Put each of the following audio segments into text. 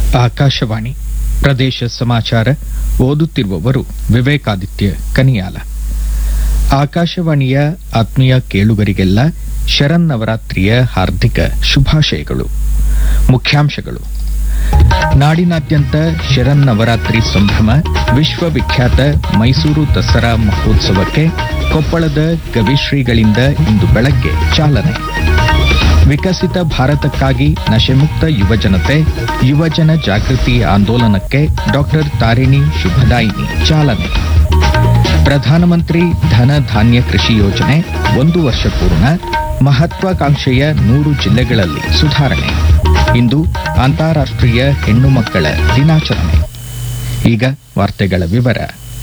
ಆಕಾಶವಾಣಿ ಪ್ರದೇಶ ಸಮಾಚಾರ ಓದುತ್ತಿರುವವರು ವಿವೇಕಾದಿತ್ಯ ಕನಿಯಾಲ ಆಕಾಶವಾಣಿಯ ಆತ್ಮೀಯ ಕೇಳುಗರಿಗೆಲ್ಲ ಶರನ್ನವರಾತ್ರಿಯ ಹಾರ್ದಿಕ ಶುಭಾಶಯಗಳು ಮುಖ್ಯಾಂಶಗಳು ನಾಡಿನಾದ್ಯಂತ ಶರನ್ನವರಾತ್ರಿ ಸಂಭ್ರಮ ವಿಶ್ವವಿಖ್ಯಾತ ಮೈಸೂರು ದಸರಾ ಮಹೋತ್ಸವಕ್ಕೆ ಕೊಪ್ಪಳದ ಗವಿಶ್ರೀಗಳಿಂದ ಇಂದು ಬೆಳಗ್ಗೆ ಚಾಲನೆ ವಿಕಸಿತ ಭಾರತಕ್ಕಾಗಿ ನಶೆಮುಕ್ತ ಯುವಜನತೆ ಯುವಜನ ಜಾಗೃತಿ ಆಂದೋಲನಕ್ಕೆ ಡಾಕ್ಟರ್ ತಾರಿಣಿ ಶುಭದಾಯಿನಿ ಚಾಲನೆ ಪ್ರಧಾನಮಂತ್ರಿ ಧನ ಧಾನ್ಯ ಕೃಷಿ ಯೋಜನೆ ಒಂದು ವರ್ಷ ಪೂರ್ಣ ಮಹತ್ವಾಕಾಂಕ್ಷೆಯ ನೂರು ಜಿಲ್ಲೆಗಳಲ್ಲಿ ಸುಧಾರಣೆ ಇಂದು ಅಂತಾರಾಷ್ಟ್ರೀಯ ಹೆಣ್ಣು ಮಕ್ಕಳ ದಿನಾಚರಣೆ ಈಗ ವಾರ್ತೆಗಳ ವಿವರ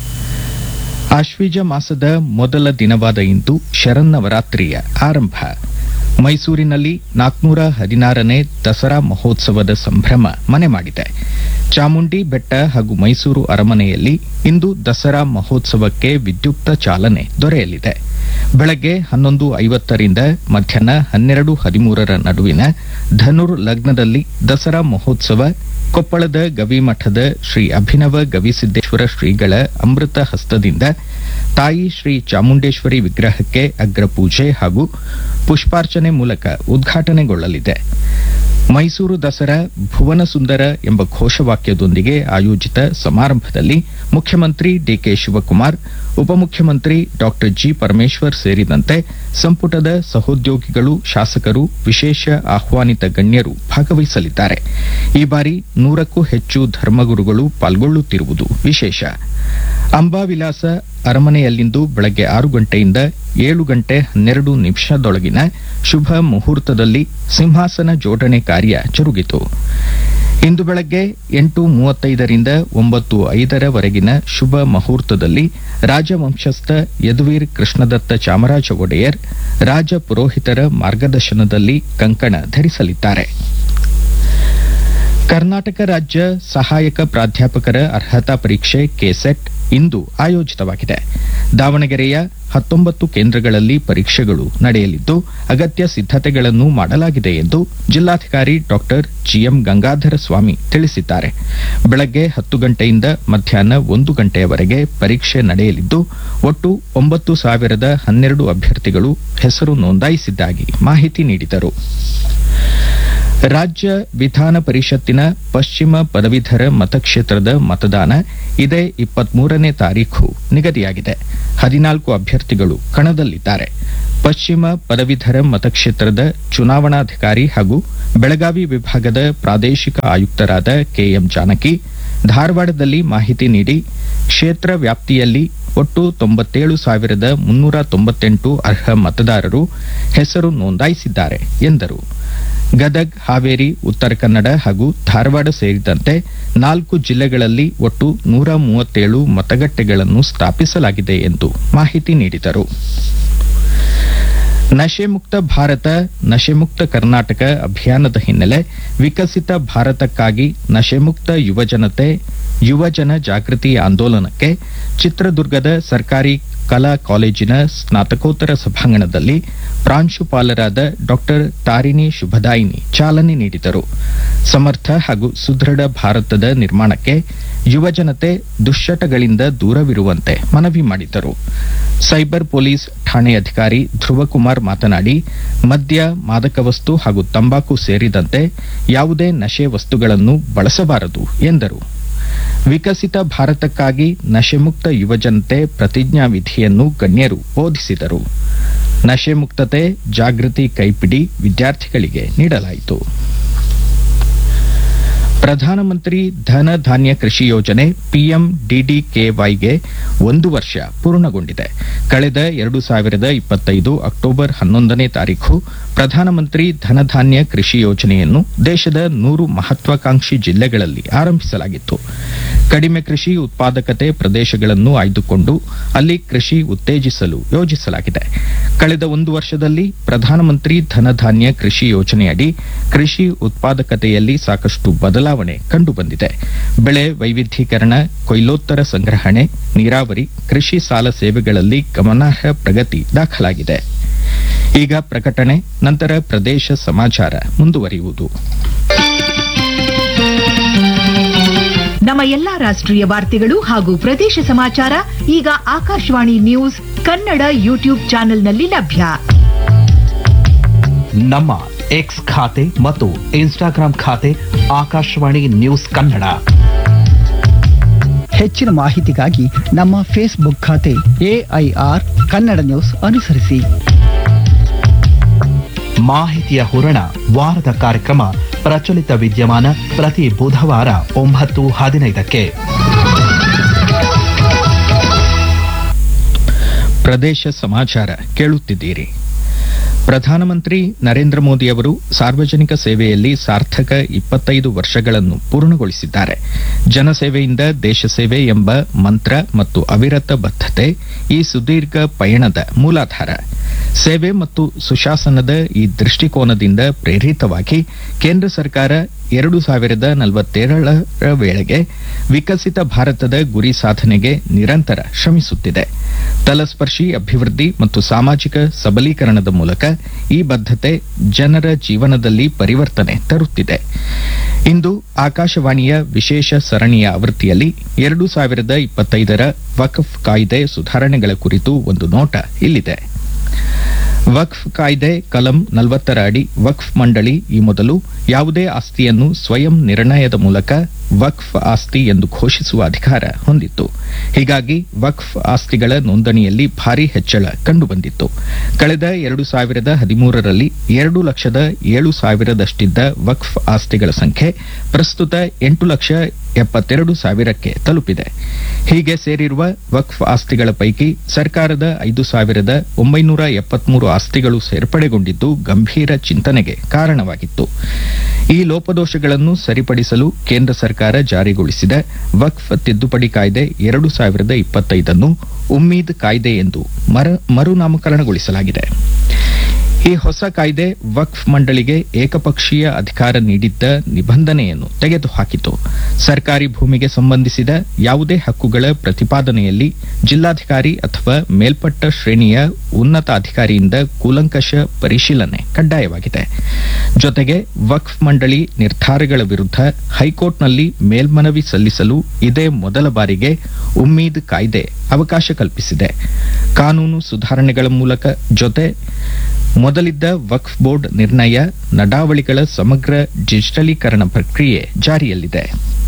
ಆಶ್ವೀಜ ಮಾಸದ ಮೊದಲ ದಿನವಾದ ಇಂದು ಶರನ್ನವರಾತ್ರಿಯ ಆರಂಭ ಮೈಸೂರಿನಲ್ಲಿ ನಾಲ್ಕನೂರ ಹದಿನಾರನೇ ದಸರಾ ಮಹೋತ್ಸವದ ಸಂಭ್ರಮ ಮನೆ ಮಾಡಿದೆ ಚಾಮುಂಡಿ ಬೆಟ್ಟ ಹಾಗೂ ಮೈಸೂರು ಅರಮನೆಯಲ್ಲಿ ಇಂದು ದಸರಾ ಮಹೋತ್ಸವಕ್ಕೆ ವಿದ್ಯುಕ್ತ ಚಾಲನೆ ದೊರೆಯಲಿದೆ ಬೆಳಗ್ಗೆ ಹನ್ನೊಂದು ಐವತ್ತರಿಂದ ಮಧ್ಯಾಹ್ನ ಹನ್ನೆರಡು ಹದಿಮೂರರ ನಡುವಿನ ಧನುರ್ ಲಗ್ನದಲ್ಲಿ ದಸರಾ ಮಹೋತ್ಸವ ಕೊಪ್ಪಳದ ಗವಿಮಠದ ಶ್ರೀ ಅಭಿನವ ಗವಿಸಿದ್ದೇಶ್ವರ ಶ್ರೀಗಳ ಅಮೃತ ಹಸ್ತದಿಂದ ತಾಯಿ ಶ್ರೀ ಚಾಮುಂಡೇಶ್ವರಿ ವಿಗ್ರಹಕ್ಕೆ ಅಗ್ರಪೂಜೆ ಹಾಗೂ ಪುಷ್ಪಾರ್ಚನೆ ಮೂಲಕ ಉದ್ಘಾಟನೆಗೊಳ್ಳಲಿದೆ ಮೈಸೂರು ದಸರಾ ಭುವನ ಸುಂದರ ಎಂಬ ಘೋಷವಾಕ್ಯದೊಂದಿಗೆ ಆಯೋಜಿತ ಸಮಾರಂಭದಲ್ಲಿ ಮುಖ್ಯಮಂತ್ರಿ ಡಿಕೆ ಶಿವಕುಮಾರ್ ಉಪಮುಖ್ಯಮಂತ್ರಿ ಡಾಕ್ಟರ್ ಜಿ ಪರಮೇಶ್ವರ್ ಸೇರಿದಂತೆ ಸಂಪುಟದ ಸಹೋದ್ಯೋಗಿಗಳು ಶಾಸಕರು ವಿಶೇಷ ಆಹ್ವಾನಿತ ಗಣ್ಯರು ಭಾಗವಹಿಸಲಿದ್ದಾರೆ ಈ ಬಾರಿ ನೂರಕ್ಕೂ ಹೆಚ್ಚು ಧರ್ಮಗುರುಗಳು ಪಾಲ್ಗೊಳ್ಳುತ್ತಿರುವುದು ವಿಶೇಷ ಅಂಬಾವಿಲಾಸ ಅರಮನೆಯಲ್ಲಿಂದು ಬೆಳಗ್ಗೆ ಆರು ಗಂಟೆಯಿಂದ ಏಳು ಗಂಟೆ ಹನ್ನೆರಡು ನಿಮಿಷದೊಳಗಿನ ಶುಭ ಮುಹೂರ್ತದಲ್ಲಿ ಸಿಂಹಾಸನ ಜೋಡಣೆ ಕಾರ್ಯ ಜರುಗಿತು ಇಂದು ಬೆಳಗ್ಗೆ ಎಂಟು ಮೂವತ್ತೈದರಿಂದ ಒಂಬತ್ತು ಐದರವರೆಗಿನ ಶುಭ ಮುಹೂರ್ತದಲ್ಲಿ ರಾಜವಂಶಸ್ಥ ಯದುವೀರ್ ಕೃಷ್ಣದತ್ತ ಚಾಮರಾಜ ಒಡೆಯರ್ ರಾಜ ಪುರೋಹಿತರ ಮಾರ್ಗದರ್ಶನದಲ್ಲಿ ಕಂಕಣ ಧರಿಸಲಿದ್ದಾರೆ ಕರ್ನಾಟಕ ರಾಜ್ಯ ಸಹಾಯಕ ಪ್ರಾಧ್ಯಾಪಕರ ಅರ್ಹತಾ ಪರೀಕ್ಷೆ ಕೆಸೆಟ್ ಇಂದು ಆಯೋಜಿತವಾಗಿದೆ ದಾವಣಗೆರೆಯ ಹತ್ತೊಂಬತ್ತು ಕೇಂದ್ರಗಳಲ್ಲಿ ಪರೀಕ್ಷೆಗಳು ನಡೆಯಲಿದ್ದು ಅಗತ್ಯ ಸಿದ್ದತೆಗಳನ್ನು ಮಾಡಲಾಗಿದೆ ಎಂದು ಜಿಲ್ಲಾಧಿಕಾರಿ ಡಾಕ್ಟರ್ ಜಿಎಂ ಗಂಗಾಧರ ಸ್ವಾಮಿ ತಿಳಿಸಿದ್ದಾರೆ ಬೆಳಗ್ಗೆ ಹತ್ತು ಗಂಟೆಯಿಂದ ಮಧ್ಯಾಹ್ನ ಒಂದು ಗಂಟೆಯವರೆಗೆ ಪರೀಕ್ಷೆ ನಡೆಯಲಿದ್ದು ಒಟ್ಟು ಒಂಬತ್ತು ಸಾವಿರದ ಹನ್ನೆರಡು ಅಭ್ಯರ್ಥಿಗಳು ಹೆಸರು ನೋಂದಾಯಿಸಿದ್ದಾಗಿ ಮಾಹಿತಿ ನೀಡಿದರು ರಾಜ್ಯ ವಿಧಾನ ಪರಿಷತ್ತಿನ ಪಶ್ಚಿಮ ಪದವೀಧರ ಮತಕ್ಷೇತ್ರದ ಮತದಾನ ಇದೇ ಇಪ್ಪತ್ಮೂರನೇ ತಾರೀಖು ನಿಗದಿಯಾಗಿದೆ ಹದಿನಾಲ್ಕು ಅಭ್ಯರ್ಥಿಗಳು ಕಣದಲ್ಲಿದ್ದಾರೆ ಪಶ್ಚಿಮ ಪದವೀಧರ ಮತಕ್ಷೇತ್ರದ ಚುನಾವಣಾಧಿಕಾರಿ ಹಾಗೂ ಬೆಳಗಾವಿ ವಿಭಾಗದ ಪ್ರಾದೇಶಿಕ ಆಯುಕ್ತರಾದ ಕೆಎಂ ಜಾನಕಿ ಧಾರವಾಡದಲ್ಲಿ ಮಾಹಿತಿ ನೀಡಿ ಕ್ಷೇತ್ರ ವ್ಯಾಪ್ತಿಯಲ್ಲಿ ಒಟ್ಟು ತೊಂಬತ್ತೇಳು ಸಾವಿರದ ಮುನ್ನೂರ ತೊಂಬತ್ತೆಂಟು ಅರ್ಹ ಮತದಾರರು ಹೆಸರು ನೋಂದಾಯಿಸಿದ್ದಾರೆ ಎಂದರು ಗದಗ್ ಹಾವೇರಿ ಉತ್ತರ ಕನ್ನಡ ಹಾಗೂ ಧಾರವಾಡ ಸೇರಿದಂತೆ ನಾಲ್ಕು ಜಿಲ್ಲೆಗಳಲ್ಲಿ ಒಟ್ಟು ನೂರ ಮೂವತ್ತೇಳು ಮತಗಟ್ಟೆಗಳನ್ನು ಸ್ಥಾಪಿಸಲಾಗಿದೆ ಎಂದು ಮಾಹಿತಿ ನೀಡಿದರು ನಶೆಮುಕ್ತ ಭಾರತ ನಶೆಮುಕ್ತ ಕರ್ನಾಟಕ ಅಭಿಯಾನದ ಹಿನ್ನೆಲೆ ವಿಕಸಿತ ಭಾರತಕ್ಕಾಗಿ ನಶೆಮುಕ್ತ ಯುವಜನತೆ ಯುವಜನ ಜಾಗೃತಿ ಆಂದೋಲನಕ್ಕೆ ಚಿತ್ರದುರ್ಗದ ಸರ್ಕಾರಿ ಕಲಾ ಕಾಲೇಜಿನ ಸ್ನಾತಕೋತ್ತರ ಸಭಾಂಗಣದಲ್ಲಿ ಪ್ರಾಂಶುಪಾಲರಾದ ಡಾಕ್ಟರ್ ತಾರಿಣಿ ಶುಭದಾಯಿನಿ ಚಾಲನೆ ನೀಡಿದರು ಸಮರ್ಥ ಹಾಗೂ ಸುದೃಢ ಭಾರತದ ನಿರ್ಮಾಣಕ್ಕೆ ಯುವಜನತೆ ದುಶ್ಚಟಗಳಿಂದ ದೂರವಿರುವಂತೆ ಮನವಿ ಮಾಡಿದರು ಸೈಬರ್ ಪೊಲೀಸ್ ಠಾಣೆ ಅಧಿಕಾರಿ ಧ್ರುವಕುಮಾರ್ ಮಾತನಾಡಿ ಮದ್ಯ ಮಾದಕ ವಸ್ತು ಹಾಗೂ ತಂಬಾಕು ಸೇರಿದಂತೆ ಯಾವುದೇ ನಶೆ ವಸ್ತುಗಳನ್ನು ಬಳಸಬಾರದು ಎಂದರು ವಿಕಸಿತ ಭಾರತಕ್ಕಾಗಿ ನಶೆಮುಕ್ತ ಯುವಜನತೆ ಪ್ರತಿಜ್ಞಾ ವಿಧಿಯನ್ನು ಗಣ್ಯರು ಬೋಧಿಸಿದರು ನಶೆ ಮುಕ್ತತೆ ಜಾಗೃತಿ ಕೈಪಿಡಿ ವಿದ್ಯಾರ್ಥಿಗಳಿಗೆ ನೀಡಲಾಯಿತು ಪ್ರಧಾನಮಂತ್ರಿ ಧನ ಧಾನ್ಯ ಕೃಷಿ ಯೋಜನೆ ಪಿಎಂ ಡಿಡಿಕೆವೈಗೆ ಒಂದು ವರ್ಷ ಪೂರ್ಣಗೊಂಡಿದೆ ಕಳೆದ ಎರಡು ಸಾವಿರದ ಇಪ್ಪತ್ತೈದು ಅಕ್ಟೋಬರ್ ಹನ್ನೊಂದನೇ ತಾರೀಖು ಪ್ರಧಾನಮಂತ್ರಿ ಧನಧಾನ್ಯ ಕೃಷಿ ಯೋಜನೆಯನ್ನು ದೇಶದ ನೂರು ಮಹತ್ವಾಕಾಂಕ್ಷಿ ಜಿಲ್ಲೆಗಳಲ್ಲಿ ಆರಂಭಿಸಲಾಗಿತ್ತು ಕಡಿಮೆ ಕೃಷಿ ಉತ್ಪಾದಕತೆ ಪ್ರದೇಶಗಳನ್ನು ಆಯ್ದುಕೊಂಡು ಅಲ್ಲಿ ಕೃಷಿ ಉತ್ತೇಜಿಸಲು ಯೋಜಿಸಲಾಗಿದೆ ಕಳೆದ ಒಂದು ವರ್ಷದಲ್ಲಿ ಪ್ರಧಾನಮಂತ್ರಿ ಧನಧಾನ್ಯ ಕೃಷಿ ಯೋಜನೆಯಡಿ ಕೃಷಿ ಉತ್ಪಾದಕತೆಯಲ್ಲಿ ಸಾಕಷ್ಟು ಬದಲಾವಣೆ ಕಂಡುಬಂದಿದೆ ಬೆಳೆ ವೈವಿಧ್ಯೀಕರಣ ಕೊಯ್ಲೋತ್ತರ ಸಂಗ್ರಹಣೆ ನೀರಾವರಿ ಕೃಷಿ ಸಾಲ ಸೇವೆಗಳಲ್ಲಿ ಗಮನಾರ್ಹ ಪ್ರಗತಿ ದಾಖಲಾಗಿದೆ ಈಗ ಪ್ರಕಟಣೆ ನಂತರ ಪ್ರದೇಶ ಸಮಾಚಾರ ಮುಂದುವರಿಯುವುದು ನಮ್ಮ ಎಲ್ಲಾ ರಾಷ್ಟ್ರೀಯ ವಾರ್ತೆಗಳು ಹಾಗೂ ಪ್ರದೇಶ ಸಮಾಚಾರ ಈಗ ಆಕಾಶವಾಣಿ ನ್ಯೂಸ್ ಕನ್ನಡ ಯೂಟ್ಯೂಬ್ ಚಾನೆಲ್ನಲ್ಲಿ ಲಭ್ಯ ನಮ್ಮ ಎಕ್ಸ್ ಖಾತೆ ಮತ್ತು ಇನ್ಸ್ಟಾಗ್ರಾಂ ಖಾತೆ ಆಕಾಶವಾಣಿ ನ್ಯೂಸ್ ಕನ್ನಡ ಹೆಚ್ಚಿನ ಮಾಹಿತಿಗಾಗಿ ನಮ್ಮ ಫೇಸ್ಬುಕ್ ಖಾತೆ ಎಐಆರ್ ಕನ್ನಡ ನ್ಯೂಸ್ ಅನುಸರಿಸಿ ಮಾಹಿತಿಯ ಹೂರಣ ವಾರದ ಕಾರ್ಯಕ್ರಮ ಪ್ರಚಲಿತ ವಿದ್ಯಮಾನ ಪ್ರತಿ ಬುಧವಾರ ಒಂಬತ್ತು ಹದಿನೈದಕ್ಕೆ ಪ್ರದೇಶ ಸಮಾಚಾರ ಕೇಳುತ್ತಿದ್ದೀರಿ ಪ್ರಧಾನಮಂತ್ರಿ ನರೇಂದ್ರ ಮೋದಿ ಅವರು ಸಾರ್ವಜನಿಕ ಸೇವೆಯಲ್ಲಿ ಸಾರ್ಥಕ ಇಪ್ಪತ್ತೈದು ವರ್ಷಗಳನ್ನು ಪೂರ್ಣಗೊಳಿಸಿದ್ದಾರೆ ಜನಸೇವೆಯಿಂದ ದೇಶ ಸೇವೆ ಎಂಬ ಮಂತ್ರ ಮತ್ತು ಅವಿರತ ಬದ್ಧತೆ ಈ ಸುದೀರ್ಘ ಪಯಣದ ಮೂಲಾಧಾರ ಸೇವೆ ಮತ್ತು ಸುಶಾಸನದ ಈ ದೃಷ್ಟಿಕೋನದಿಂದ ಪ್ರೇರಿತವಾಗಿ ಕೇಂದ್ರ ಸರ್ಕಾರ ಎರಡು ಸಾವಿರದ ನಲವತ್ತೇಳರ ವೇಳೆಗೆ ವಿಕಸಿತ ಭಾರತದ ಗುರಿ ಸಾಧನೆಗೆ ನಿರಂತರ ಶ್ರಮಿಸುತ್ತಿದೆ ತಲಸ್ಪರ್ಶಿ ಅಭಿವೃದ್ಧಿ ಮತ್ತು ಸಾಮಾಜಿಕ ಸಬಲೀಕರಣದ ಮೂಲಕ ಈ ಬದ್ಧತೆ ಜನರ ಜೀವನದಲ್ಲಿ ಪರಿವರ್ತನೆ ತರುತ್ತಿದೆ ಇಂದು ಆಕಾಶವಾಣಿಯ ವಿಶೇಷ ಸರಣಿಯ ಆವೃತ್ತಿಯಲ್ಲಿ ಎರಡು ಸಾವಿರದ ಇಪ್ಪತ್ತೈದರ ವಕ್ಫ್ ಕಾಯ್ದೆ ಸುಧಾರಣೆಗಳ ಕುರಿತು ಒಂದು ನೋಟ ಇಲ್ಲಿದೆ ವಕ್ಫ್ ಕಾಯ್ದೆ ಕಲಂ ನಲವತ್ತರ ಅಡಿ ವಕ್ಫ್ ಮಂಡಳಿ ಈ ಮೊದಲು ಯಾವುದೇ ಆಸ್ತಿಯನ್ನು ಸ್ವಯಂ ನಿರ್ಣಯದ ಮೂಲಕ ವಕ್ಫ್ ಆಸ್ತಿ ಎಂದು ಘೋಷಿಸುವ ಅಧಿಕಾರ ಹೊಂದಿತ್ತು ಹೀಗಾಗಿ ವಕ್ಫ್ ಆಸ್ತಿಗಳ ನೋಂದಣಿಯಲ್ಲಿ ಭಾರಿ ಹೆಚ್ಚಳ ಕಂಡುಬಂದಿತ್ತು ಕಳೆದ ಎರಡು ಸಾವಿರದ ಹದಿಮೂರರಲ್ಲಿ ಎರಡು ಲಕ್ಷದ ಏಳು ಸಾವಿರದಷ್ಟಿದ್ದ ವಕ್ಫ್ ಆಸ್ತಿಗಳ ಸಂಖ್ಯೆ ಪ್ರಸ್ತುತ ಎಂಟು ಲಕ್ಷ ಎಪ್ಪತ್ತೆರಡು ಸಾವಿರಕ್ಕೆ ತಲುಪಿದೆ ಹೀಗೆ ಸೇರಿರುವ ವಕ್ಫ್ ಆಸ್ತಿಗಳ ಪೈಕಿ ಸರ್ಕಾರದ ಐದು ಸಾವಿರದ ಒಂಬೈನೂರ ಎಪ್ಪತ್ಮೂರು ಆಸ್ತಿಗಳು ಸೇರ್ಪಡೆಗೊಂಡಿದ್ದು ಗಂಭೀರ ಚಿಂತನೆಗೆ ಕಾರಣವಾಗಿತ್ತು ಈ ಲೋಪದೋಷಗಳನ್ನು ಸರಿಪಡಿಸಲು ಕೇಂದ್ರ ಸರ್ಕಾರ ಜಾರಿಗೊಳಿಸಿದ ವಕ್ಫ್ ತಿದ್ದುಪಡಿ ಕಾಯ್ದೆ ಎರಡು ಸಾವಿರದ ಇಪ್ಪತ್ತೈದನ್ನು ಉಮ್ಮೀದ್ ಕಾಯ್ದೆ ಎಂದು ಮರ- ಮರುನಾಮಕರಣಗೊಳಿಸಲಾಗಿದೆ ಈ ಹೊಸ ಕಾಯ್ದೆ ವಕ್ಫ್ ಮಂಡಳಿಗೆ ಏಕಪಕ್ಷೀಯ ಅಧಿಕಾರ ನೀಡಿದ್ದ ನಿಬಂಧನೆಯನ್ನು ತೆಗೆದುಹಾಕಿತು ಸರ್ಕಾರಿ ಭೂಮಿಗೆ ಸಂಬಂಧಿಸಿದ ಯಾವುದೇ ಹಕ್ಕುಗಳ ಪ್ರತಿಪಾದನೆಯಲ್ಲಿ ಜಿಲ್ಲಾಧಿಕಾರಿ ಅಥವಾ ಮೇಲ್ಪಟ್ಟ ಶ್ರೇಣಿಯ ಉನ್ನತ ಅಧಿಕಾರಿಯಿಂದ ಕೂಲಂಕಷ ಪರಿಶೀಲನೆ ಕಡ್ಡಾಯವಾಗಿದೆ ಜೊತೆಗೆ ವಕ್ಫ್ ಮಂಡಳಿ ನಿರ್ಧಾರಗಳ ವಿರುದ್ಧ ಹೈಕೋರ್ಟ್ನಲ್ಲಿ ಮೇಲ್ಮನವಿ ಸಲ್ಲಿಸಲು ಇದೇ ಮೊದಲ ಬಾರಿಗೆ ಉಮ್ಮೀದ್ ಕಾಯ್ದೆ ಅವಕಾಶ ಕಲ್ಪಿಸಿದೆ ಕಾನೂನು ಸುಧಾರಣೆಗಳ ಮೂಲಕ ಜೊತೆ ಮೊದಲಿದ್ದ ವಕ್ಫ್ ಬೋರ್ಡ್ ನಿರ್ಣಯ ನಡಾವಳಿಗಳ ಸಮಗ್ರ ಡಿಜಿಟಲೀಕರಣ ಪ್ರಕ್ರಿಯೆ ಜಾರಿಯಲ್ಲಿದೆ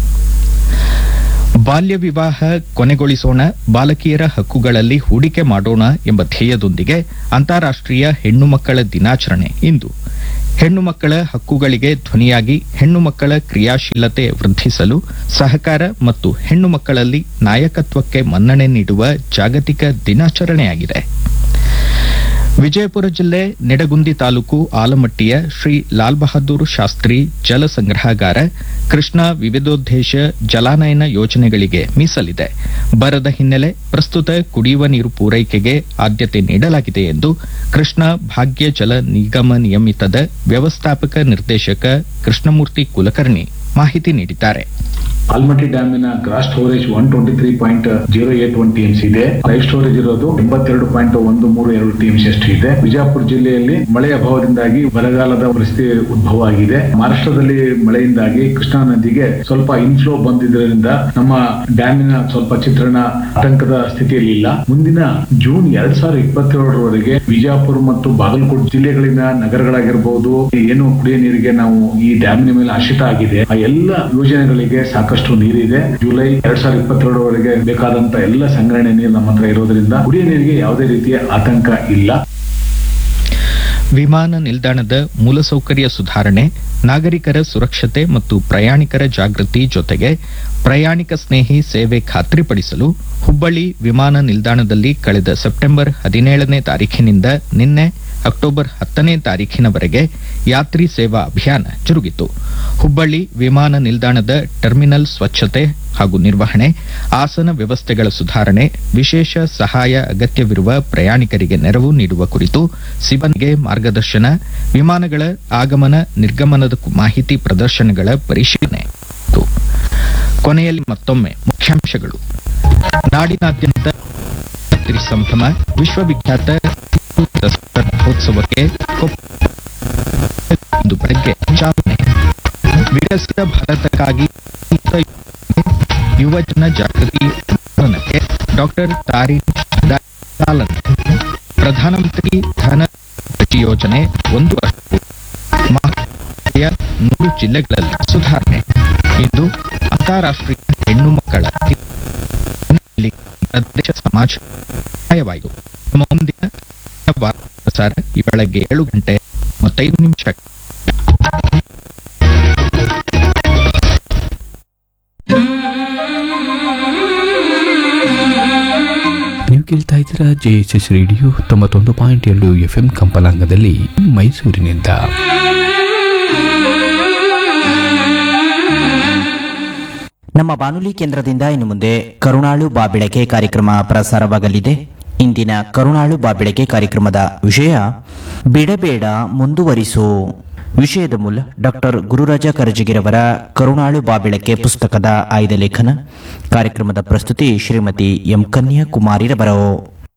ಬಾಲ್ಯ ವಿವಾಹ ಕೊನೆಗೊಳಿಸೋಣ ಬಾಲಕಿಯರ ಹಕ್ಕುಗಳಲ್ಲಿ ಹೂಡಿಕೆ ಮಾಡೋಣ ಎಂಬ ಧ್ಯೇಯದೊಂದಿಗೆ ಅಂತಾರಾಷ್ಟ್ರೀಯ ಹೆಣ್ಣು ಮಕ್ಕಳ ದಿನಾಚರಣೆ ಇಂದು ಹೆಣ್ಣು ಮಕ್ಕಳ ಹಕ್ಕುಗಳಿಗೆ ಧ್ವನಿಯಾಗಿ ಹೆಣ್ಣು ಮಕ್ಕಳ ಕ್ರಿಯಾಶೀಲತೆ ವೃದ್ಧಿಸಲು ಸಹಕಾರ ಮತ್ತು ಹೆಣ್ಣು ಮಕ್ಕಳಲ್ಲಿ ನಾಯಕತ್ವಕ್ಕೆ ಮನ್ನಣೆ ನೀಡುವ ಜಾಗತಿಕ ದಿನಾಚರಣೆಯಾಗಿದೆ ವಿಜಯಪುರ ಜಿಲ್ಲೆ ನಿಡಗುಂದಿ ತಾಲೂಕು ಆಲಮಟ್ಟಿಯ ಶ್ರೀ ಲಾಲ್ ಬಹದ್ದೂರ್ ಶಾಸ್ತ್ರಿ ಜಲ ಸಂಗ್ರಹಾಗಾರ ಕೃಷ್ಣಾ ವಿವಿಧೋದ್ದೇಶ ಜಲಾನಯನ ಯೋಜನೆಗಳಿಗೆ ಮೀಸಲಿದೆ ಬರದ ಹಿನ್ನೆಲೆ ಪ್ರಸ್ತುತ ಕುಡಿಯುವ ನೀರು ಪೂರೈಕೆಗೆ ಆದ್ಯತೆ ನೀಡಲಾಗಿದೆ ಎಂದು ಕೃಷ್ಣಾ ಭಾಗ್ಯ ಜಲ ನಿಗಮ ನಿಯಮಿತದ ವ್ಯವಸ್ಥಾಪಕ ನಿರ್ದೇಶಕ ಕೃಷ್ಣಮೂರ್ತಿ ಕುಲಕರ್ಣಿ ಮಾಹಿತಿ ನೀಡಿದ್ದಾರೆ ಆಲ್ಮಟ್ಟಿ ಡ್ಯಾಮಿನ gross storage one twenty three point zero eight one TMC ಇದೆ ಲೈಫ್ ಸ್ಟೋರೇಜ್ ಇರೋದು ಎಂಬತ್ತೆರಡು ಪಾಯಿಂಟ್ ಒಂದು ಮೂರು ಎರಡು ಟಿಎಂಸಿ ಅಷ್ಟು ಇದೆ ವಿಜಯಪುರ ಜಿಲ್ಲೆಯಲ್ಲಿ ಮಳೆ ಅಭಾವದಿಂದಾಗಿ ಬರಗಾಲದ ಪರಿಸ್ಥಿತಿ ಉದ್ಭವ ಆಗಿದೆ ಮಹಾರಾಷ್ಟ್ರದಲ್ಲಿ ಮಳೆಯಿಂದಾಗಿ ಕೃಷ್ಣಾ ನದಿಗೆ ಸ್ವಲ್ಪ ಇನ್ಫ್ಲೋ ಬಂದಿದ್ದರಿಂದ ನಮ್ಮ ಡ್ಯಾಮಿನ ಸ್ವಲ್ಪ ಚಿತ್ರಣ ಆತಂಕದ ಸ್ಥಿತಿಯಲ್ಲಿ ಇಲ್ಲ ಮುಂದಿನ ಜೂನ್ ಎರಡ್ ಸಾವಿರದ ಇಪ್ಪತ್ತೇಳರವರೆಗೆ ವಿಜಯಪುರ ಮತ್ತು ಬಾಗಲಕೋಟೆ ಜಿಲ್ಲೆಗಳಿನ ನಗರಗಳಾಗಿರಬಹುದು ಏನು ಕುಡಿಯ ನೀರಿಗೆ ನಾವು ಈ ಡ್ಯಾಮಿನ ಮೇಲೆ ಆಶ್ರಿತ ಆಗಿದೆ ಆ ಎಲ್ಲ ಯೋಜನೆಗಳಿಗೆ ಸಾಕಷ್ಟು ನೀರಿದೆ ಜುಲೈ ಎರಡ್ ಸಾವಿರದ ಇಪ್ಪತ್ತೆರಡರವರೆಗೆ ಬೇಕಾದಂತ ಎಲ್ಲ ಸಂಗ್ರಹಣೆ ನೀರು ನಮ್ಮ ಹತ್ರ ಇರೋದ್ರಿಂದ ಕುಡಿಯ ನೀರಿಗೆ ಯಾವುದೇ ರೀತಿಯ ಆತಂಕ ಇಲ್ಲ ವಿಮಾನ ನಿಲ್ದಾಣದ ಮೂಲಸೌಕರ್ಯ ಸುಧಾರಣೆ ನಾಗರಿಕರ ಸುರಕ್ಷತೆ ಮತ್ತು ಪ್ರಯಾಣಿಕರ ಜಾಗೃತಿ ಜೊತೆಗೆ ಪ್ರಯಾಣಿಕ ಸ್ನೇಹಿ ಸೇವೆ ಖಾತ್ರಿಪಡಿಸಲು ಹುಬ್ಬಳ್ಳಿ ವಿಮಾನ ನಿಲ್ದಾಣದಲ್ಲಿ ಕಳೆದ ಸೆಪ್ಟೆಂಬರ್ ಹದಿನೇಳನೇ ತಾರೀಖಿನಿಂದ ನಿನ್ನೆ ಅಕ್ಟೋಬರ್ ಹತ್ತನೇ ತಾರೀಖಿನವರೆಗೆ ಯಾತ್ರಿ ಸೇವಾ ಅಭಿಯಾನ ಜರುಗಿತು ಹುಬ್ಬಳ್ಳಿ ವಿಮಾನ ನಿಲ್ದಾಣದ ಟರ್ಮಿನಲ್ ಸ್ವಚ್ಛತೆ ಹಾಗೂ ನಿರ್ವಹಣೆ ಆಸನ ವ್ಯವಸ್ಥೆಗಳ ಸುಧಾರಣೆ ವಿಶೇಷ ಸಹಾಯ ಅಗತ್ಯವಿರುವ ಪ್ರಯಾಣಿಕರಿಗೆ ನೆರವು ನೀಡುವ ಕುರಿತು ಸಿಬ್ಬಂದಿಗೆ ಮಾರ್ಗದರ್ಶನ ವಿಮಾನಗಳ ಆಗಮನ ನಿರ್ಗಮನದ ಕು- ಮಾಹಿತಿ ಪ್ರದರ್ಶನಗಳ ಪರಿಶೀಲನೆ ಇತ್ತು. ಕೊನೆಯಲ್ಲಿ ಮತ್ತೊಮ್ಮೆ ಮುಖ್ಯಾಂಶಗಳು ನಾಡಿನಾದ್ಯಂತ ನವರಾತ್ರಿ ಸಂಭ್ರಮ ವಿಶ್ವವಿಖ್ಯಾತ ದಸರಾ ಮಹೋತ್ಸವಕ್ಕೆ ಕೊಪ್ಪ ಇಂದು ಬೆಳಗ್ಗೆ ಚಾಲನೆ ವಿಕಸಿತ ಭಾರತಕ್ಕಾಗಿ ಯುವಜನ ಜಾಗೃತಿ ಆಂದೋಲನಕ್ಕೆ ಡಾಕ್ಟರ್ ತಾರಿಣಿ ಚಾಲನೆ ಪ್ರಧಾನಮಂತ್ರಿ ಧನ ಕೃಷಿ ಯೋಜನೆ ಒಂದು ವರ್ಷ ಮಹಾರಾಷ್ಟ್ರೀಯ ನೂರು ಜಿಲ್ಲೆಗಳಲ್ಲಿ ಸುಧಾರಣೆ ಇಂದು ಅಂತಾರಾಷ್ಟ್ರೀಯ ಹೆಣ್ಣು ಮಕ್ಕಳ ದಿನ. ಪ್ರದೇಶ ಸಮಾಜ ಸಹಾಯವಾಯಿತು ನಮ್ಮ ಮುಂದಿನ ವಾರ್ತಾ ಪ್ರಸಾರ ಈ ಬೆಳಗ್ಗೆ ಏಳು ಗಂಟೆ ಮೂವತ್ತೈದು ನಿಮಿಷ ನೀವು ಕೇಳ್ತಾ ಇದ್ದೀರಾ ಜೆ ಎಸ್ ಎಸ್ ರೇಡಿಯೋ ತೊಂಬತ್ತೊಂದು ಪಾಯಿಂಟ್ ಎರಡು ಎಫ್ ಎಂ ಕಂಪಲಾಂಗದಲ್ಲಿ ಮೈಸೂರಿನಿಂದ ನಮ್ಮ ಬಾನುಲಿ ಕೇಂದ್ರದಿಂದ ಇನ್ನು ಮುಂದೆ ಕರುಣಾಳು ಬಾಬೆಳಕೆ ಕಾರ್ಯಕ್ರಮ ಪ್ರಸಾರವಾಗಲಿದೆ ಇಂದಿನ ಕರುಣಾಳು ಬಾಬೆಳಕೆ ಕಾರ್ಯಕ್ರಮದ ವಿಷಯ ಬಿಡಬೇಡ ಮುಂದುವರಿಸು ವಿಷಯದ ಮೂಲ ಡಾಕ್ಟರ್ ಗುರುರಾಜ ಕರಜಗಿರವರ ಕರುಣಾಳು ಬಾಬೆಳಕೆ ಪುಸ್ತಕದ ಆಯ್ದ ಲೇಖನ ಕಾರ್ಯಕ್ರಮದ ಪ್ರಸ್ತುತಿ ಶ್ರೀಮತಿ ಎಂ ಕನ್ಯಾಕುಮಾರಿರವರು